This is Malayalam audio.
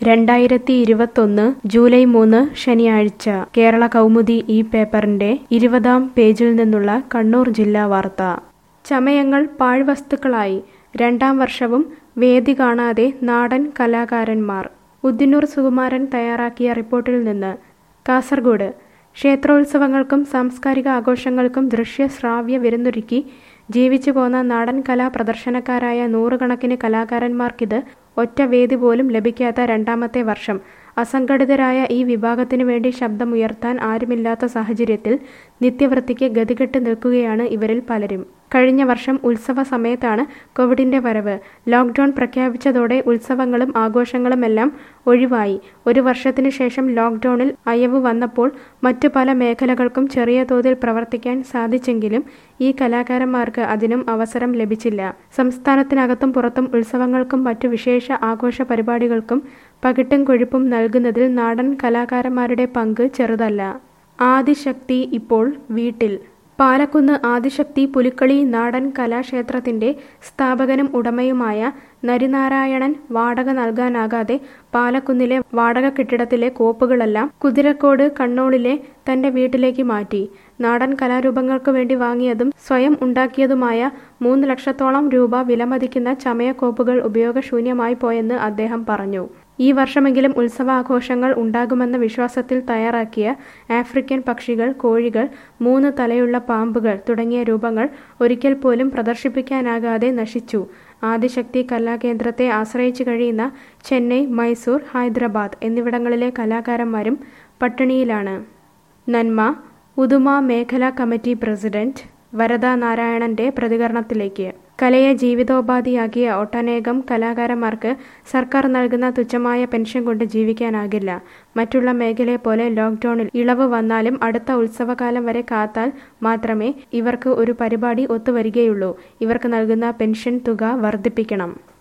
രണ്ടായിരത്തി ഇരുപത്തൊന്ന് ജൂലൈ മൂന്ന് ശനിയാഴ്ച കേരള കൗമുദി ഈ പേപ്പറിന്റെ ഇരുപതാം പേജിൽ നിന്നുള്ള കണ്ണൂർ ജില്ലാ വാർത്ത ചമയങ്ങൾ പാഴ്വസ്തുക്കളായി രണ്ടാം വർഷവും വേദി കാണാതെ നാടൻ കലാകാരന്മാർ ഉദ്ദിനൂർ സുകുമാരൻ തയ്യാറാക്കിയ റിപ്പോർട്ടിൽ നിന്ന് കാസർഗോഡ് ക്ഷേത്രോത്സവങ്ങൾക്കും സാംസ്കാരിക ആഘോഷങ്ങൾക്കും ദൃശ്യ ശ്രാവ്യ വിരുന്നൊരുക്കി ജീവിച്ചു പോന്ന നാടൻ കലാ പ്രദർശനക്കാരായ നൂറുകണക്കിന് കലാകാരന്മാർക്കിത് ഒറ്റ വേദി പോലും ലഭിക്കാത്ത രണ്ടാമത്തെ വർഷം അസംഘടിതരായ ഈ വിഭാഗത്തിനു വേണ്ടി ശബ്ദമുയർത്താൻ ആരുമില്ലാത്ത സാഹചര്യത്തിൽ നിത്യവൃത്തിക്ക് ഗതികെട്ട് നിൽക്കുകയാണ് ഇവരിൽ പലരും കഴിഞ്ഞ വർഷം ഉത്സവ സമയത്താണ് കോവിഡിന്റെ വരവ് ലോക്ക്ഡൌൺ പ്രഖ്യാപിച്ചതോടെ ഉത്സവങ്ങളും ആഘോഷങ്ങളുമെല്ലാം ഒഴിവായി ഒരു വർഷത്തിനു ശേഷം ലോക്ക്ഡൌണിൽ അയവ് വന്നപ്പോൾ മറ്റു പല മേഖലകൾക്കും ചെറിയ തോതിൽ പ്രവർത്തിക്കാൻ സാധിച്ചെങ്കിലും ഈ കലാകാരന്മാർക്ക് അതിനും അവസരം ലഭിച്ചില്ല സംസ്ഥാനത്തിനകത്തും പുറത്തും ഉത്സവങ്ങൾക്കും മറ്റു വിശേഷ ആഘോഷ പരിപാടികൾക്കും പകിട്ടും കൊഴുപ്പും നൽകുന്നതിൽ നാടൻ കലാകാരന്മാരുടെ പങ്ക് ചെറുതല്ല ആദിശക്തി ഇപ്പോൾ വീട്ടിൽ പാലക്കുന്ന് ആദിശക്തി പുലിക്കളി നാടൻ കലാക്ഷേത്രത്തിന്റെ സ്ഥാപകനും ഉടമയുമായ നരിനാരായണൻ വാടക നൽകാനാകാതെ പാലക്കുന്നിലെ വാടക കെട്ടിടത്തിലെ കോപ്പുകളെല്ലാം കുതിരക്കോട് കണ്ണോളിലെ തന്റെ വീട്ടിലേക്ക് മാറ്റി നാടൻ കലാരൂപങ്ങൾക്ക് വേണ്ടി വാങ്ങിയതും സ്വയം ഉണ്ടാക്കിയതുമായ മൂന്ന് ലക്ഷത്തോളം രൂപ വിലമതിക്കുന്ന ചമയക്കോപ്പുകൾ ഉപയോഗശൂന്യമായി പോയെന്ന് അദ്ദേഹം പറഞ്ഞു ഈ വർഷമെങ്കിലും ഉത്സവാഘോഷങ്ങൾ ഉണ്ടാകുമെന്ന വിശ്വാസത്തിൽ തയ്യാറാക്കിയ ആഫ്രിക്കൻ പക്ഷികൾ കോഴികൾ മൂന്ന് തലയുള്ള പാമ്പുകൾ തുടങ്ങിയ രൂപങ്ങൾ ഒരിക്കൽ പോലും പ്രദർശിപ്പിക്കാനാകാതെ നശിച്ചു ആദിശക്തി കലാകേന്ദ്രത്തെ ആശ്രയിച്ചു കഴിയുന്ന ചെന്നൈ മൈസൂർ ഹൈദരാബാദ് എന്നിവിടങ്ങളിലെ കലാകാരന്മാരും പട്ടിണിയിലാണ് നന്മ ഉദുമ മേഖലാ കമ്മിറ്റി പ്രസിഡന്റ് വരദ നാരായണന്റെ പ്രതികരണത്തിലേക്ക് കലയെ ജീവിതോപാധിയാക്കിയ ഒട്ടനേകം കലാകാരന്മാർക്ക് സർക്കാർ നൽകുന്ന തുച്ഛമായ പെൻഷൻ കൊണ്ട് ജീവിക്കാനാകില്ല മറ്റുള്ള മേഖലയെ പോലെ ലോക്ക്ഡൌണിൽ ഇളവ് വന്നാലും അടുത്ത ഉത്സവകാലം വരെ കാത്താൽ മാത്രമേ ഇവർക്ക് ഒരു പരിപാടി ഒത്തുവരികയുള്ളൂ ഇവർക്ക് നൽകുന്ന പെൻഷൻ തുക വർദ്ധിപ്പിക്കണം